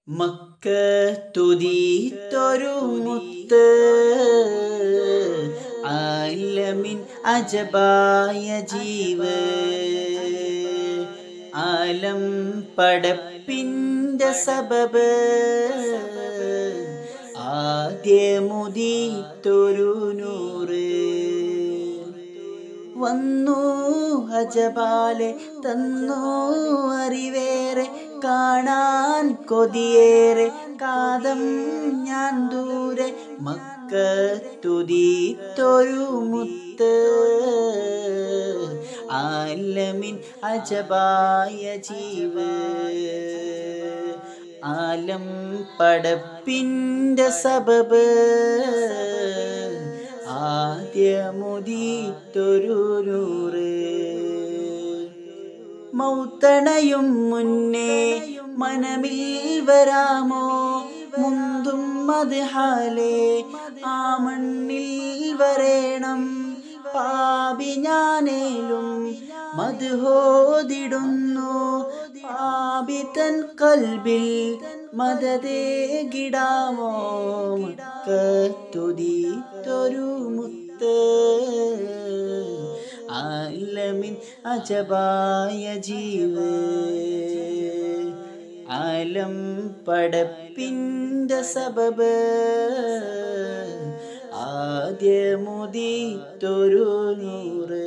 Mecca തുതിത്തൊരു മുത്ത് ആലമിൻ അജബായ ജീവ് ആലം പടപ്പിൻ്റെ സബബ് ആദ്യമുദീത്തൊരു നൂറ് വന്നു അജപാലെ തന്നു അറിവേറെ കാണാൻ കൊതിയേറെ കാതം ഞാൻ ദൂരെ മക്കത്തുതീത്തൊരു മുത്ത് ആലമിൻ അജബായ ജീവ് ആലം പടപ്പിൻ്റെ സബബ് ആദ്യമുദീത്തൊരു നൂറ് മൗത്തണയും മുന്നേ മനമിൽ വരാമോ മുന്തും അത് ഹാലേ ആ മണ്ണിൽ വരേണം പാപി ഞാനേലും മധുഹോതിടുന്നു പാപി തൻ കൽബിൽ മദതേ ഗിടാമോ മക്കത്തുതിത്തൊരു മുത്ത് ആലമിൻ അജബായ ജീവ് ആലം പടപ്പിൻ്റെ സബബ് ആദ്യമുദീത്തൊരു നൂറ്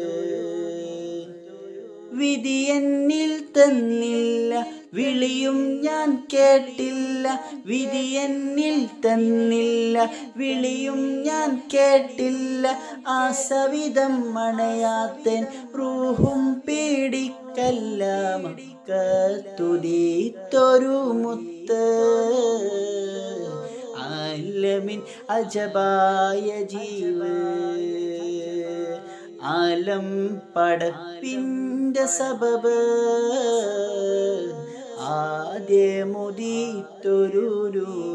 വിധി എന്നിൽ തന്നില്ല വിളിയും ഞാൻ കേട്ടില്ല വിധി എന്നിൽ തന്നില്ല വിളിയും ഞാൻ കേട്ടില്ല ആ സവിധം മണയാത്തൻ റൂഹും പീഡിക്കല്ല മക്കത്തുതിത്തൊരു മുത്ത് ആലമിൻ അജബായ ജീവ് ആലം പടപ്പിൻ്റെ സബബ് ആദ്യമുദീത്തൊരു